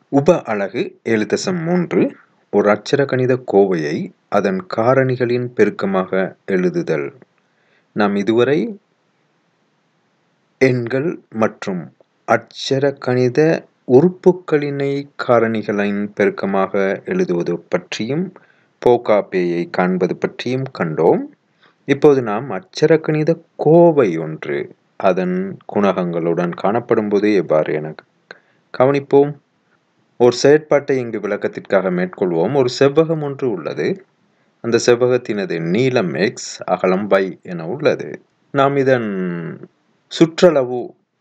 உப அலகு ஏழு தசம் மூன்று ஒரு அட்சர கணித கோவையை அதன் காரணிகளின் பெருக்கமாக எழுதுதல் நாம் இதுவரை எண்கள் மற்றும் அட்சர கணித உறுப்புக்களினை காரணிகளின் பெருக்கமாக எழுதுவது பற்றியும் போகாப்பேயை காண்பது பற்றியும் கண்டோம் இப்போது நாம் அட்சர கணித கோவை ஒன்று அதன் குணகங்களுடன் காணப்படும்போது எவ்வாறு என கவனிப்போம் ஒரு செயற்பாட்டை இங்கு விளக்கத்திற்காக மேற்கொள்வோம் ஒரு செவ்வகம் ஒன்று உள்ளது அந்த செவ்வகத்தினது நீளம் எக்ஸ் அகலம் y என உள்ளது நாம் இதன் சுற்றளவு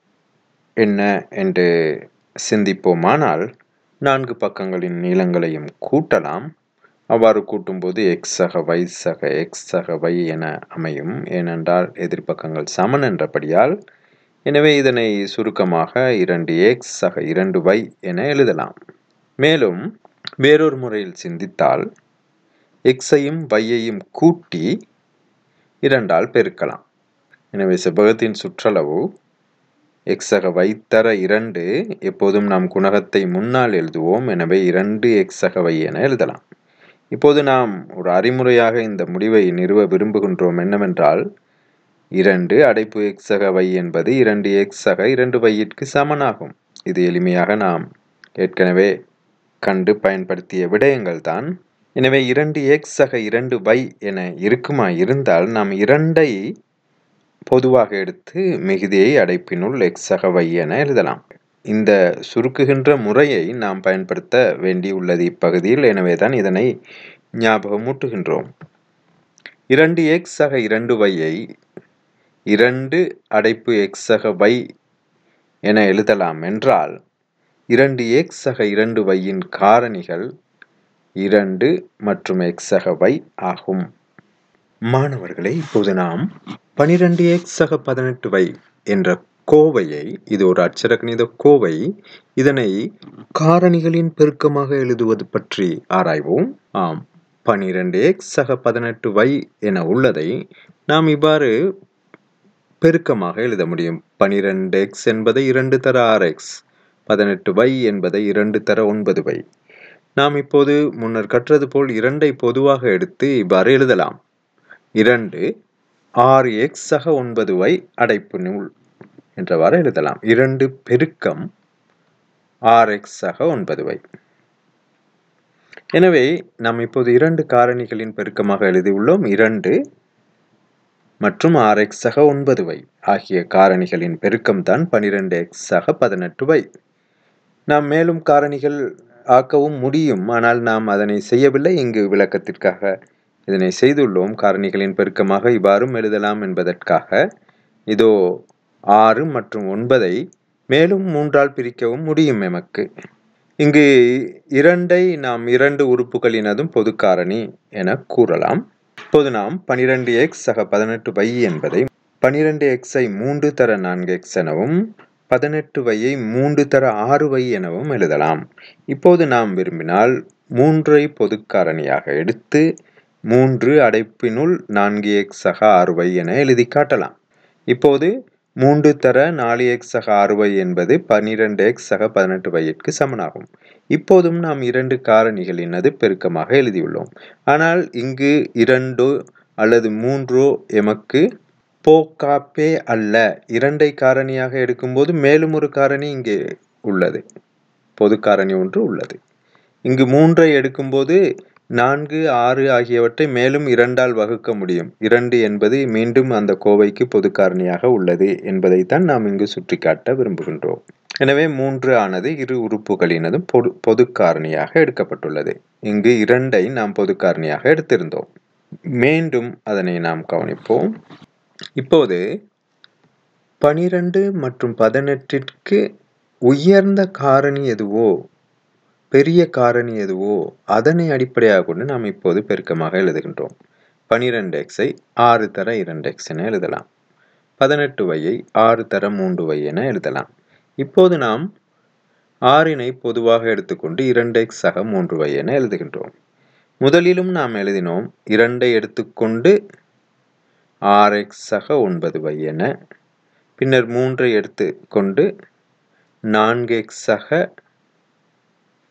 என்ன என்று சிந்திப்போமானால் நான்கு பக்கங்களின் நீளங்களையும் கூட்டலாம் அவ்வாறு கூட்டும்போது எக்ஸ் சக y சக எக்ஸ் சக y என அமையும் ஏனென்றால் எதிர்ப்பக்கங்கள் சமன் என்றபடியால் எனவே இதனை சுருக்கமாக இரண்டு எக்ஸ் சக இரண்டு y என எழுதலாம் மேலும் வேறொரு முறையில் சிந்தித்தால் எக்ஸையும் வையையும் கூட்டி இரண்டால் பெருக்கலாம் எனவே செவ்வகத்தின் சுற்றளவு எக்ஸ் சக y தர இரண்டு எப்போதும் நாம் குணகத்தை முன்னால் எழுதுவோம் எனவே இரண்டு எக்ஸ் சக y என எழுதலாம் இப்போது நாம் ஒரு அறிமுறையாக இந்த முடிவை நிறுவ விரும்புகின்றோம் என்னவென்றால் இரண்டு அடைப்பு எக்ஸ் சக y என்பது இரண்டு எக்ஸ் சக இரண்டு வையிற்கு சமனாகும் இது எளிமையாக நாம் ஏற்கனவே கண்டு பயன்படுத்திய விடயங்கள் தான் எனவே இரண்டு எக்ஸ் சக இரண்டு y என இருக்குமா இருந்தால் நாம் இரண்டை பொதுவாக எடுத்து மிகுதியை அடைப்பினுள் எக்ஸ் சக y என எழுதலாம் இந்த சுருக்குகின்ற முறையை நாம் பயன்படுத்த வேண்டியுள்ளது இப்பகுதியில் எனவே தான் இதனை ஞாபகமூட்டுகின்றோம் இரண்டு எக்ஸ் சக இரண்டு வையை இரண்டு அடைப்பு எக்ஸ் சக y என எழுதலாம் என்றால் இரண்டு எக்ஸ் சக இரண்டு வையின் காரணிகள் இரண்டு மற்றும் எக்ஸ் சக y ஆகும் மாணவர்களே இப்போது நாம் பனிரெண்டு எக்ஸ் சக பதினெட்டு y என்ற கோவையை இது ஒரு அட்சரகணித கோவை இதனை காரணிகளின் பெருக்கமாக எழுதுவது பற்றி ஆராய்வோம் ஆம் பனிரெண்டு எக்ஸ் சக பதினெட்டு y என உள்ளதை நாம் இவ்வாறு பெருக்கமாக எழுத முடியும் பனிரெண்டு எக்ஸ் என்பதை இரண்டு தர ஆறு எக்ஸ் பதினெட்டு y என்பதை இரண்டு தர ஒன்பது y நாம் இப்போது முன்னர் கற்றது போல் இரண்டை பொதுவாக எடுத்து இவ்வாறு எழுதலாம் இரண்டு ஆறு எக்ஸ் சக ஒன்பது y அடைப்பு நூல் என்றவாறு எழுதலாம் இரண்டு பெருக்கம் ஆர் எக்ஸ் சக ஒன்பது y எனவே நாம் இப்போது இரண்டு காரணிகளின் பெருக்கமாக எழுதியுள்ளோம் இரண்டு மற்றும் ஆர் எக்ஸ் சக ஒன்பது y ஆகிய காரணிகளின் பெருக்கம் தான் பனிரெண்டு எக்ஸ் சக பதினெட்டு y நாம் மேலும் காரணிகள் ஆக்கவும் முடியும் ஆனால் நாம் அதனை செய்யவில்லை இங்கு விளக்கத்திற்காக இதனை செய்துள்ளோம் காரணிகளின் பெருக்கமாக இவ்வாறும் எழுதலாம் என்பதற்காக இதோ ஆறு மற்றும் ஒன்பதை மேலும் மூன்றால் பிரிக்கவும் முடியும் எமக்கு இங்கு இரண்டை நாம் இரண்டு உறுப்புகளினதும் பொது காரணி என கூறலாம் இப்போது நாம் பனிரெண்டு எக்ஸ் சக பதினெட்டு y என்பதை பனிரெண்டு எக்ஸை மூன்று தர நான்கு எக்ஸ் எனவும் பதினெட்டு வையை மூன்று தர ஆறு வை எனவும் எழுதலாம் இப்போது நாம் விரும்பினால் மூன்றை பொது காரணியாக எடுத்து மூன்று அடைப்பினுள் நான்கு எக்ஸ் சக ஆறு வை என எழுதி காட்டலாம் இப்போது மூன்று தர நாலு எக்ஸ் சக ஆறு வை என்பது பனிரெண்டு எக்ஸ் சக பதினெட்டு வையிற்கு சமனாகும் இப்போதும் நாம் இரண்டு காரணிகளினது பெருக்கமாக எழுதியுள்ளோம் ஆனால் இங்கு இரண்டோ அல்லது மூன்றோ எமக்கு போக்காப்பே அல்ல இரண்டை காரணியாக எடுக்கும்போது மேலும் ஒரு காரணி இங்கே உள்ளது பொது காரணி ஒன்று உள்ளது இங்கு மூன்றை எடுக்கும்போது நான்கு ஆறு ஆகியவற்றை மேலும் இரண்டால் வகுக்க முடியும் இரண்டு என்பது மீண்டும் அந்த கோவைக்கு பொது காரணியாக உள்ளது என்பதைத்தான் நாம் இங்கு சுட்டிக்காட்ட விரும்புகின்றோம் எனவே மூன்று ஆனது இரு உறுப்புகளினதும் பொது பொது காரணியாக எடுக்கப்பட்டுள்ளது இங்கு இரண்டை நாம் பொது காரணியாக எடுத்திருந்தோம் மீண்டும் அதனை நாம் கவனிப்போம் இப்போது பனிரெண்டு மற்றும் பதினெட்டிற்கு உயர்ந்த காரணி எதுவோ பெரிய காரணி எதுவோ அதனை அடிப்படையாக கொண்டு நாம் இப்போது பெருக்கமாக எழுதுகின்றோம் பனிரெண்டு எக்ஸை ஆறு தர இரண்டு எக்ஸ் என எழுதலாம் பதினெட்டு வையை ஆறு தர மூன்று வை என எழுதலாம் இப்போது நாம் ஆறினை பொதுவாக எடுத்துக்கொண்டு இரண்டு எக்ஸ் சக மூன்று வை என எழுதுகின்றோம் முதலிலும் நாம் எழுதினோம் இரண்டை எடுத்துக்கொண்டு ஆர் எக்ஸ் சக ஒன்பது வை என பின்னர் மூன்றை எடுத்து கொண்டு நான்கு எக்ஸ் சக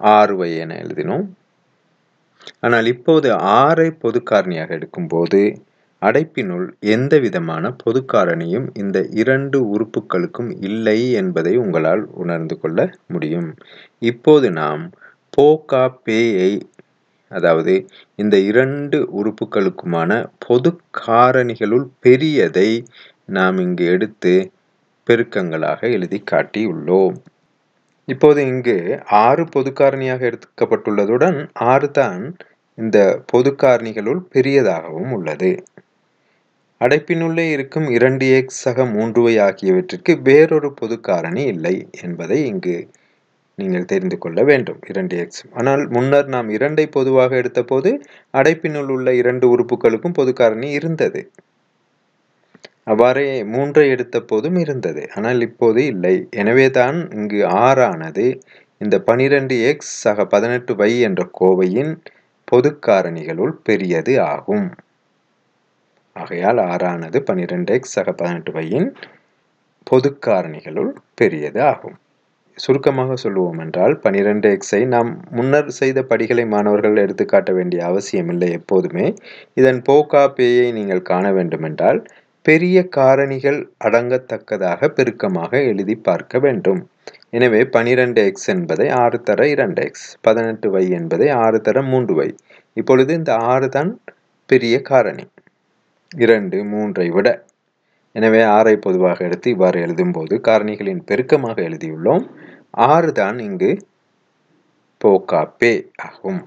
ஆறு y என எழுதினோம் ஆனால் இப்போது ஆறை பொது காரணியாக எடுக்கும்போது அடைப்பினுள் எந்த விதமான பொது காரணியும் இந்த இரண்டு உறுப்புகளுக்கும் இல்லை என்பதை உங்களால் உணர்ந்து கொள்ள முடியும் இப்போது நாம் போகா பேயை அதாவது இந்த இரண்டு உறுப்புகளுக்குமான பொது காரணிகளுள் பெரியதை நாம் இங்கு எடுத்து பெருக்கங்களாக எழுதி காட்டியுள்ளோம் இப்போது இங்கு ஆறு பொது காரணியாக எடுக்கப்பட்டுள்ளதுடன் ஆறு தான் இந்த பொது காரணிகளுள் பெரியதாகவும் உள்ளது அடைப்பினுள்ளே இருக்கும் இரண்டு எக்ஸ் சக மூன்றுவை ஆகியவற்றிற்கு வேறொரு பொது காரணி இல்லை என்பதை இங்கு நீங்கள் தெரிந்து கொள்ள வேண்டும் இரண்டு எக்ஸ் ஆனால் முன்னர் நாம் இரண்டை பொதுவாக எடுத்தபோது அடைப்பினுள் உள்ள இரண்டு உறுப்புகளுக்கும் பொது காரணி இருந்தது அவ்வாறே மூன்றை எடுத்த போதும் இருந்தது ஆனால் இப்போது இல்லை எனவே தான் இங்கு ஆறானது இந்த பனிரெண்டு எக்ஸ் சக பதினெட்டு வை என்ற கோவையின் பொது காரணிகளுள் பெரியது ஆகும் ஆகையால் ஆறானது பனிரெண்டு எக்ஸ் சக பதினெட்டு வையின் பொது காரணிகளுள் பெரியது ஆகும் சுருக்கமாக சொல்லுவோம் என்றால் பனிரெண்டு எக்ஸை நாம் முன்னர் செய்த படிகளை மாணவர்கள் எடுத்துக்காட்ட வேண்டிய அவசியமில்லை எப்போதுமே இதன் போக்கா பேயை நீங்கள் காண வேண்டுமென்றால் பெரிய காரணிகள் அடங்கத்தக்கதாக பெருக்கமாக எழுதி பார்க்க வேண்டும் எனவே பனிரெண்டு எக்ஸ் என்பதை ஆறு தர இரண்டு எக்ஸ் பதினெட்டு வை என்பதை ஆறு தர மூன்று வை இப்பொழுது இந்த ஆறு தான் பெரிய காரணி இரண்டு மூன்றை விட எனவே ஆறை பொதுவாக எடுத்து இவ்வாறு எழுதும்போது காரணிகளின் பெருக்கமாக எழுதியுள்ளோம் ஆறு தான் இங்கு போகாப்பே ஆகும்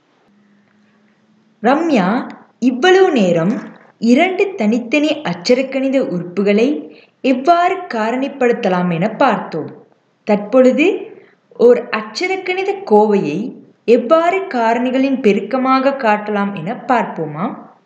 ரம்யா இவ்வளவு நேரம் இரண்டு தனித்தனி அச்சரக்கணித உறுப்புகளை எவ்வாறு காரணிப்படுத்தலாம் என பார்த்தோம் தற்பொழுது ஓர் அச்சரக்கணித கோவையை எவ்வாறு காரணிகளின் பெருக்கமாக காட்டலாம் என பார்ப்போமா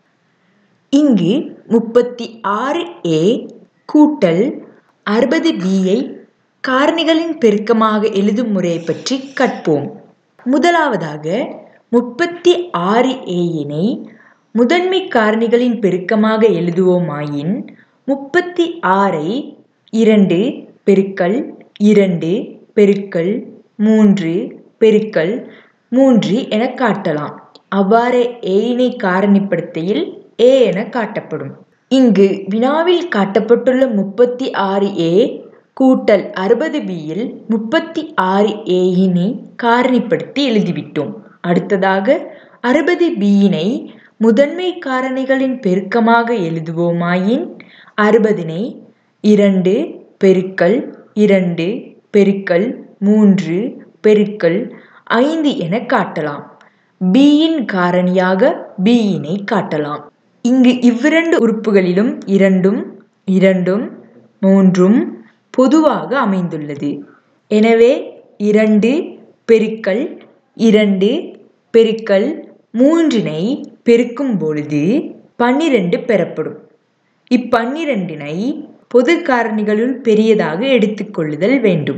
இங்கு முப்பத்தி ஆறு ஏ கூட்டல் அறுபது பியை காரணிகளின் பெருக்கமாக எழுதும் முறையை பற்றி கற்போம் முதலாவதாக முப்பத்தி ஆறு ஏயினை முதன்மை காரணிகளின் பெருக்கமாக எழுதுவோமாயின் முப்பத்தி ஆறை இரண்டு பெருக்கல் இரண்டு பெருக்கல் மூன்று பெருக்கல் மூன்று என காட்டலாம் அவ்வாறு ஏயினை காரணிப்படுத்தையில் ஏ என காட்டப்படும் இங்கு வினாவில் காட்டப்பட்டுள்ள முப்பத்தி ஆறு ஏ கூட்டல் அறுபது பியில் முப்பத்தி ஆறு ஏயினை காரணிப்படுத்தி எழுதிவிட்டோம் அடுத்ததாக அறுபது பியினை முதன்மை காரணிகளின் பெருக்கமாக எழுதுவோமாயின் அறுபதினை இரண்டு பெருக்கல் இரண்டு பெருக்கல் மூன்று பெருக்கல் ஐந்து என காட்டலாம் பியின் காரணியாக பியினை காட்டலாம் இங்கு இவ்விரண்டு உறுப்புகளிலும் இரண்டும் இரண்டும் மூன்றும் பொதுவாக அமைந்துள்ளது எனவே இரண்டு பெருக்கல் இரண்டு பெருக்கல் மூன்றினை பெருக்கும் பொழுது பன்னிரண்டு பெறப்படும் இப்பன்னிரண்டினை பொது காரணிகளுள் பெரியதாக எடுத்துக்கொள்ளுதல் வேண்டும்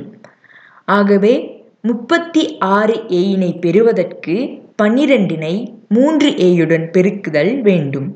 ஆகவே முப்பத்தி ஆறு ஏயினை பெறுவதற்கு பன்னிரண்டினை மூன்று ஏயுடன் பெருக்குதல் வேண்டும்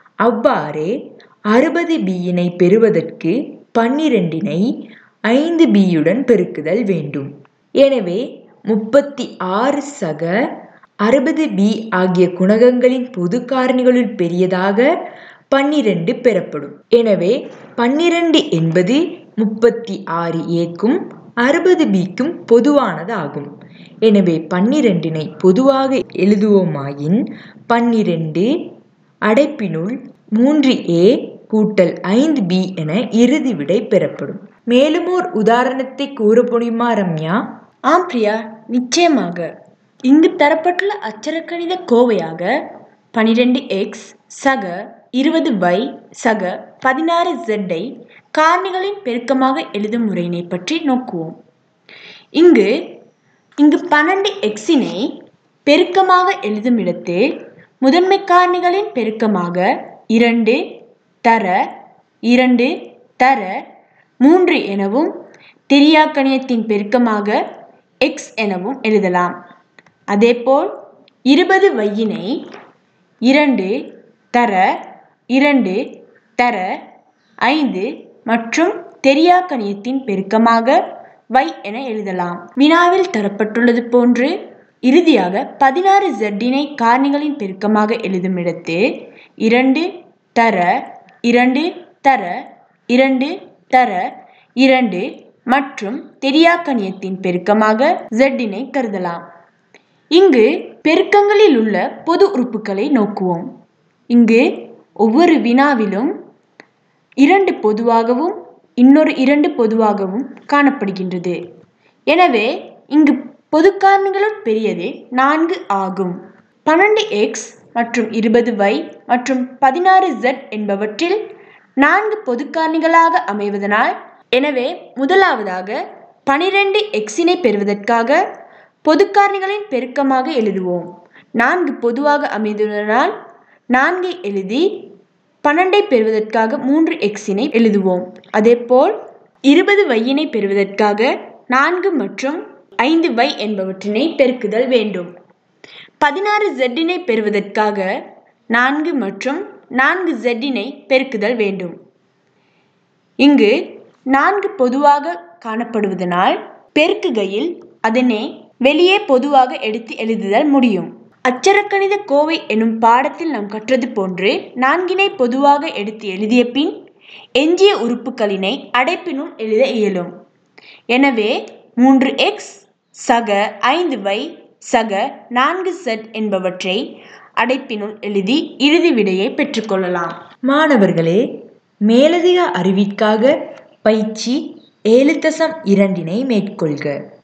அவ்வாறே அறுபது பியினை பெறுவதற்கு பன்னிரண்டினை ஐந்து பியுடன் பெருக்குதல் வேண்டும் எனவே முப்பத்தி ஆறு சக அறுபது பி ஆகிய குணகங்களின் பொது காரணிகளுள் பெரியதாக பன்னிரண்டு பெறப்படும் எனவே பன்னிரண்டு என்பது முப்பத்தி ஆறு ஏக்கும் அறுபது பிக்கும் பொதுவானதாகும் எனவே பன்னிரண்டினை பொதுவாக எழுதுவோமாயின் பன்னிரண்டு அடைப்பினுள் மூன்று ஏ கூட்டல் ஐந்து பி என இறுதி விடை பெறப்படும் மேலும் ஓர் உதாரணத்தை கூற முடியுமா ரம்யா ஆம் பிரியா நிச்சயமாக இங்கு தரப்பட்டுள்ள அச்சரக்கணித கோவையாக பனிரெண்டு எக்ஸ் சக இருபது y சக பதினாறு ஐ காரணிகளின் பெருக்கமாக எழுதும் முறையினை பற்றி நோக்குவோம் இங்கு இங்கு பன்னெண்டு எக்ஸினை பெருக்கமாக எழுதும் இடத்தில் முதன்மை காரணிகளின் பெருக்கமாக இரண்டு தர இரண்டு தர மூன்று எனவும் தெரியாக்கணியத்தின் பெருக்கமாக எக்ஸ் எனவும் எழுதலாம் அதேபோல் இருபது வையினை இரண்டு தர இரண்டு தர ஐந்து மற்றும் தெரியாக்கணியத்தின் பெருக்கமாக வை என எழுதலாம் வினாவில் தரப்பட்டுள்ளது போன்று இறுதியாக பதினாறு ஜெட்டினை காரணிகளின் பெருக்கமாக எழுதும் இடத்து இரண்டு தர இரண்டு தர இரண்டு தர இரண்டு மற்றும் தெரியாக்கணியத்தின் பெருக்கமாக ஜெட்டினை கருதலாம் இங்கு பெருக்கங்களில் உள்ள பொது உறுப்புகளை நோக்குவோம் இங்கு ஒவ்வொரு வினாவிலும் இரண்டு பொதுவாகவும் இன்னொரு இரண்டு பொதுவாகவும் காணப்படுகின்றது எனவே இங்கு பொது காரணிகளுள் பெரியது நான்கு ஆகும் பன்னெண்டு எக்ஸ் மற்றும் இருபது y மற்றும் பதினாறு z என்பவற்றில் நான்கு பொது காரணிகளாக அமைவதனால் எனவே முதலாவதாக பனிரெண்டு எக்ஸினை பெறுவதற்காக பொது காரணிகளின் பெருக்கமாக எழுதுவோம் நான்கு பொதுவாக அமைவதனால் நான்கை எழுதி பன்னெண்டை பெறுவதற்காக மூன்று எக்ஸினை எழுதுவோம் அதேபோல் இருபது வையினை பெறுவதற்காக நான்கு மற்றும் ஐந்து வை என்பவற்றினை பெருக்குதல் வேண்டும் பதினாறு ஜெட்டினை பெறுவதற்காக நான்கு மற்றும் நான்கு ஜெட்டினை பெருக்குதல் வேண்டும் இங்கு நான்கு பொதுவாக காணப்படுவதனால் பெருக்குகையில் அதனை வெளியே பொதுவாக எடுத்து எழுதுதல் முடியும் அச்சரக்கணித கோவை எனும் பாடத்தில் நாம் கற்றது போன்று நான்கினை பொதுவாக எடுத்து எழுதிய பின் எஞ்சிய உறுப்புகளினை அடைப்பினுள் எழுத இயலும் எனவே மூன்று எக்ஸ் சக ஐந்து வை சக நான்கு செட் என்பவற்றை அடைப்பினுள் எழுதி இறுதி விடையை பெற்றுக்கொள்ளலாம் மாணவர்களே மேலதிக அறிவிற்காக பயிற்சி ஏழு தசம் இரண்டினை மேற்கொள்க